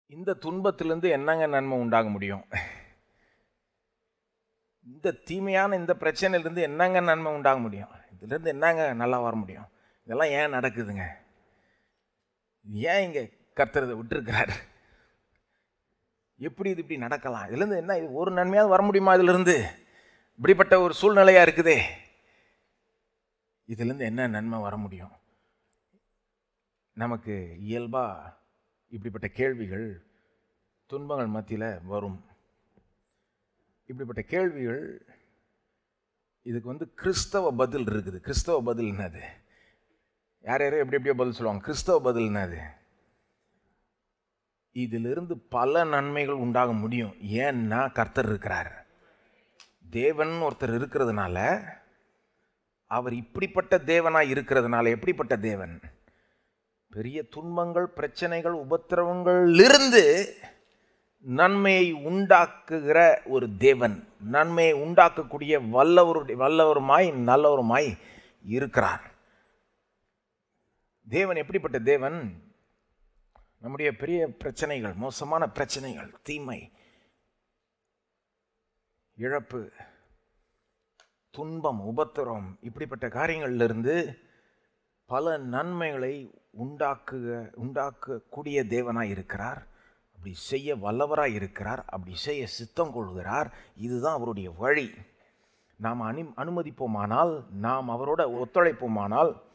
இந்த துன்பத்திலிருந்து என்னங்க நன்மை உண்டாக முடியும் இந்த தீமையான இந்த பிரச்சனையிலிருந்து என்னங்க நன்மை உண்டாக முடியும் இதுலேருந்து என்னங்க நல்லா வர முடியும் இதெல்லாம் ஏன் நடக்குதுங்க ஏன் இங்கே கர்த்தர் இதை விட்டுருக்கிறார் எப்படி இது இப்படி நடக்கலாம் இதுலேருந்து என்ன இது ஒரு நன்மையாவது வர முடியுமா இதிலிருந்து இப்படிப்பட்ட ஒரு சூழ்நிலையாக இருக்குதே இதுலேருந்து என்ன நன்மை வர முடியும் நமக்கு இயல்பாக இப்படிப்பட்ட கேள்விகள் துன்பங்கள் மத்தியில் வரும் இப்படிப்பட்ட கேள்விகள் இதுக்கு வந்து கிறிஸ்தவ பதில் இருக்குது கிறிஸ்தவ பதில் என்னது யார் யாரும் எப்படி எப்படியோ பதில் சொல்லுவாங்க கிறிஸ்தவ பதில் என்னது இதிலிருந்து பல நன்மைகள் உண்டாக முடியும் ஏன்னா கர்த்தர் இருக்கிறார் தேவன் ஒருத்தர் இருக்கிறதுனால அவர் இப்படிப்பட்ட தேவனாக இருக்கிறதுனால எப்படிப்பட்ட தேவன் பெரிய துன்பங்கள் பிரச்சனைகள் உபத்திரவங்களிலிருந்து நன்மையை உண்டாக்குகிற ஒரு தேவன் நன்மையை உண்டாக்கக்கூடிய வல்லவருடைய வல்லவருமாய் நல்லவருமாய் இருக்கிறார் தேவன் எப்படிப்பட்ட தேவன் நம்முடைய பெரிய பிரச்சனைகள் மோசமான பிரச்சனைகள் தீமை இழப்பு துன்பம் உபத்திரம் இப்படிப்பட்ட காரியங்களிலிருந்து பல நன்மைகளை உண்டாக்குக உண்டாக்கக்கூடிய தேவனாய் இருக்கிறார் அப்படி செய்ய வல்லவராய் இருக்கிறார் அப்படி செய்ய சித்தம் கொள்கிறார் இதுதான் அவருடைய வழி நாம் அனு அனுமதிப்போமானால் நாம் அவரோட ஒத்துழைப்போமானால்